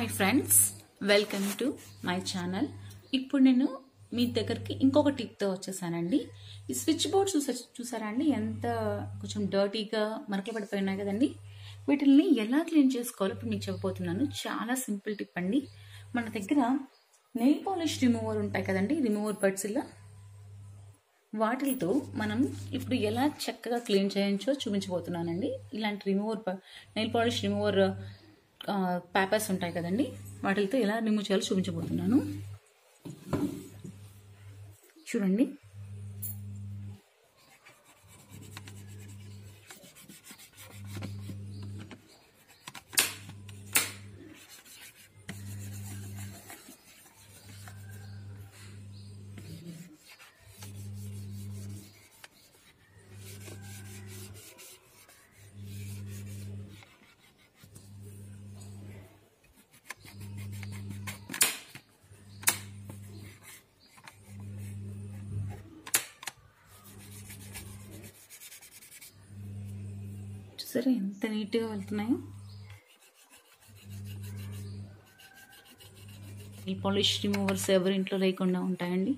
hi friends welcome to my channel ఇప్పుడు నేను మీ దగ్గరికి ఇంకొక టిప్తో వచ్చేసానండి ఈ స్విచ్ బోర్డ్ చూసా చూసారా అండి ఎంత కొంచెం డర్టీగా మరకలు పడిపోయి ఉన్నాయి కదండి వీటిని ఎలా క్లీన్ చేసుకోవాలో ఇప్పుడు మీకు చెప్పబోతున్నాను చాలా సింపుల్ టిప్ అండి మన దగ్గర నెయిల్ పాలిష్ రిమూవర్ ఉంటాయి కదండి రిమూవర్ బడ్స్ ఇలా వాటితో మనం ఇప్పుడు ఎలా చక్కగా క్లీన్ చేయొచ్చో చూపించబోతున్నానండి ఇలాంటి remover nail polish remover papers ఉంటాయి కదండి వాటితో ఎలా రిమూవ్ చేయాలో చూపించబోతున్నాను చూడండి చూసారా ఎంత నీట్గా వెళ్తున్నాయో ఈ పాలిష్ రిమూవర్స్ ఎవరి ఇంట్లో లేకుండా ఉంటాయండి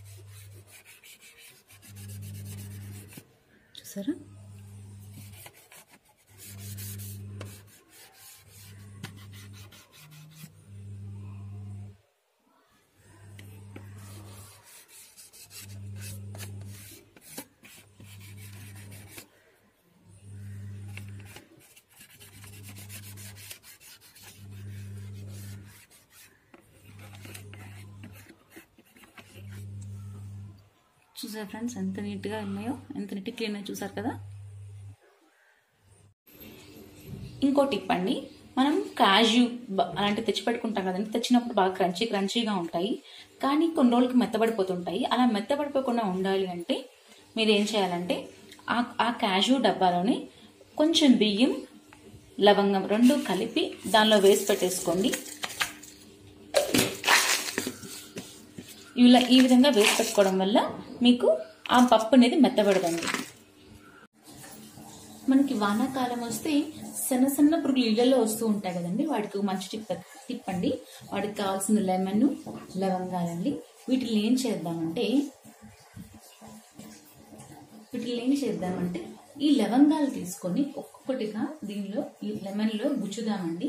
చూసారా చూసారు ఫ్రెండ్స్ ఎంత నీట్గా ఉన్నాయో ఎంత నీట్గా క్లీన్ అయ్యి చూసారు కదా ఇంకో టిప్ అండి మనం కాజు అలాంటివి తెచ్చి పెట్టుకుంటాం కదండి తెచ్చినప్పుడు బాగా క్రంచీ క్రంచీగా ఉంటాయి కానీ కొన్ని రోజులకి మెత్తబడిపోతుంటాయి అలా మెత్తబడిపోకుండా ఉండాలి అంటే మీరు ఏం చేయాలంటే ఆ ఆ క్యాజు డబ్బాలోని కొంచెం బియ్యం లవంగం రెండు కలిపి దానిలో వేసి పెట్టేసుకోండి ఇలా ఈ విధంగా వేసి పెట్టుకోవడం వల్ల మీకు ఆ పప్పు అనేది మెత్తబడదండి మనకి వానాకాలం వస్తే సన్న సన్న పురుగులు ఇళ్లలో వస్తూ ఉంటాయి కదండి వాటికి మంచి టిప్ టిప్ అండి వాటికి కావాల్సిన లెమన్ లవంగాలండి వీటిని ఏం చేద్దామంటే వీటిని ఏం చేద్దామంటే ఈ లవంగాలు తీసుకొని ఒక్కొక్కటిగా దీనిలో ఈ లెమన్లో గుచ్చుదామండి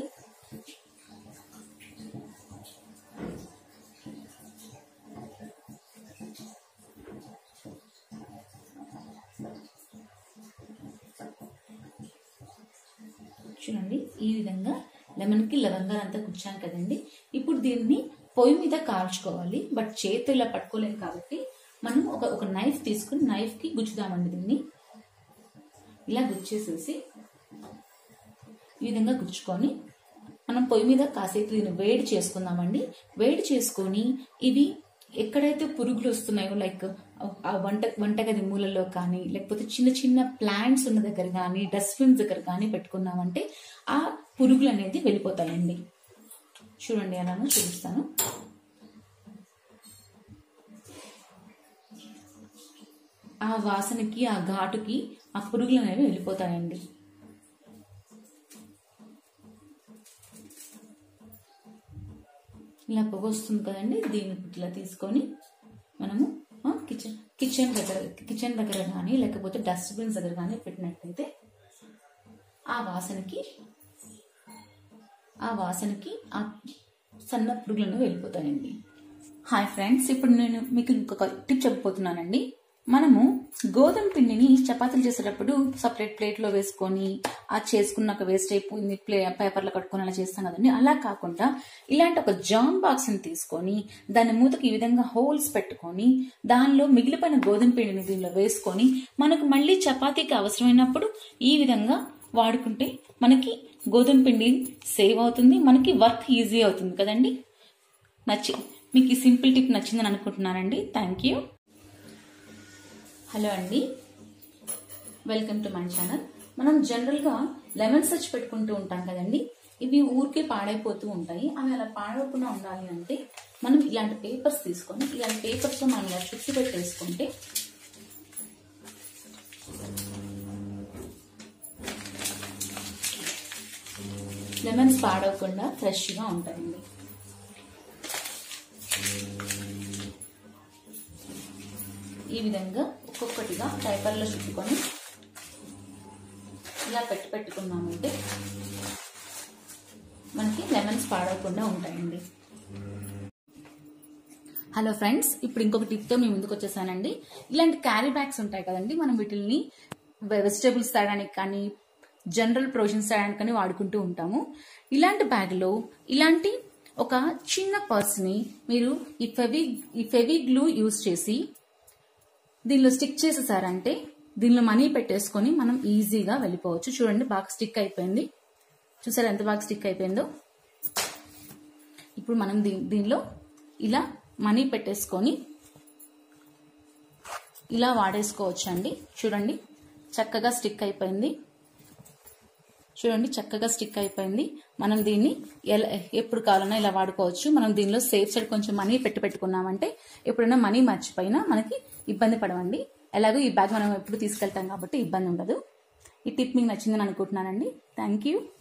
చూడండి ఈ విధంగా లెమన్కి లవంగాలు అంతా గుచ్చాం కదండి ఇప్పుడు దీన్ని పొయ్యి మీద కాల్చుకోవాలి బట్ చేతితో ఇలా పట్టుకోలేము కాబట్టి మనం ఒక ఒక నైఫ్ తీసుకుని నైఫ్కి గుచ్చుదామండి దీన్ని ఇలా గుచ్చేసేసి ఈ విధంగా గుచ్చుకొని మనం పొయ్యి మీద కాసేపు దీన్ని వేడి చేసుకుందామండి వేడి చేసుకొని ఇవి ఎక్కడైతే పురుగులు వస్తున్నాయో లైక్ ఆ వంట వంటగది మూలలో కానీ లేకపోతే చిన్న చిన్న ప్లాంట్స్ ఉన్న దగ్గర కానీ డస్ట్బిన్స్ దగ్గర కానీ పెట్టుకున్నామంటే ఆ పురుగులు అనేది వెళ్ళిపోతాయండి చూడండి అలాను చూపిస్తాను ఆ వాసనకి ఆ ఘాటుకి ఆ పురుగులు అనేవి వెళ్ళిపోతాయండి ఇలా పొగ వస్తుంది కదండి దీన్ని ఇట్లా తీసుకొని మనము కిచెన్ కిచెన్ దగ్గర కిచెన్ దగ్గర కానీ లేకపోతే డస్ట్బిన్స్ దగ్గర కానీ పెట్టినట్టయితే ఆ వాసనకి ఆ వాసనకి ఆ సన్న పురుగులను వెళ్ళిపోతాయండి హాయ్ ఫ్రెండ్స్ ఇప్పుడు నేను మీకు ఇంకొక టిప్ చెప్పబోతున్నానండి మనము గోధుమ పిండిని చపాతీలు చేసేటప్పుడు సపరేట్ ప్లేట్లో వేసుకొని ఆ చేసుకున్నాక వేస్ట్ అయిపోయింది ప్లే పేపర్లో కట్టుకొని అలా చేస్తాం కదండి అలా కాకుండా ఇలాంటి ఒక జామ్ బాక్స్ని తీసుకొని దాని మూతకి ఈ విధంగా హోల్స్ పెట్టుకొని దానిలో మిగిలిపోయిన గోధుమ పిండిని దీనిలో వేసుకొని మనకు మళ్ళీ చపాతీకి అవసరమైనప్పుడు ఈ విధంగా వాడుకుంటే మనకి గోధుమ పిండి సేవ్ అవుతుంది మనకి వర్క్ ఈజీ అవుతుంది కదండి నచ్చి మీకు ఈ సింపుల్ టిప్ నచ్చిందని అనుకుంటున్నానండి థ్యాంక్ యూ హలో అండి వెల్కమ్ టు మై ఛానల్ మనం జనరల్గా లెమన్ సచ్ పెట్టుకుంటూ ఉంటాం కదండి ఇవి ఊరికే పాడైపోతూ ఉంటాయి అవి అలా పాడవకుండా ఉండాలి అంటే మనం ఇలాంటి పేపర్స్ తీసుకొని ఇలాంటి పేపర్స్తో మనం ఇలా చుట్టి పెట్టేసుకుంటే లెమన్స్ పాడవకుండా ఫ్రెష్గా ఉంటాయండి ఈ విధంగా ఒక్కొక్కటిగా పేపర్లో చుట్టుకొని ఇలా పెట్టి పెట్టుకున్నామంటే మనకి లెమన్స్ పాడవకుండా ఉంటాయండి హలో ఫ్రెండ్స్ ఇప్పుడు ఇంకొక టిప్తో మేము ముందుకు వచ్చేసానండి ఇలాంటి క్యారీ బ్యాగ్స్ ఉంటాయి కదండి మనం వీటిని వెజిటేబుల్స్ తేయడానికి కానీ జనరల్ ప్రొవిజన్స్ తేయడానికి కానీ వాడుకుంటూ ఉంటాము ఇలాంటి బ్యాగ్లో ఇలాంటి ఒక చిన్న పర్స్ని మీరు ఈ ఫెవి ఈ ఫెవి గ్లూ యూస్ చేసి దీనిలో స్టిక్ చేసేసారంటే దీనిలో మనీ పెట్టేసుకొని మనం ఈజీగా వెళ్ళిపోవచ్చు చూడండి బాగా స్టిక్ అయిపోయింది చూసారా ఎంత బాగా స్టిక్ అయిపోయిందో ఇప్పుడు మనం దీ దీనిలో ఇలా మనీ పెట్టేసుకొని ఇలా వాడేసుకోవచ్చు అండి చూడండి చక్కగా స్టిక్ అయిపోయింది చూడండి చక్కగా స్టిక్ అయిపోయింది మనం దీన్ని ఎలా ఎప్పుడు కావాలన్నా ఇలా వాడుకోవచ్చు మనం దీనిలో సేఫ్ సైడ్ కొంచెం మనీ పెట్టి పెట్టుకున్నామంటే ఎప్పుడైనా మనీ మర్చిపోయినా మనకి ఇబ్బంది పడవండి ఎలాగో ఈ బ్యాగ్ మనం ఎప్పుడు తీసుకెళ్తాం కాబట్టి ఇబ్బంది ఉండదు ఈ టిప్ మీకు నచ్చిందని అనుకుంటున్నానండి థ్యాంక్ యూ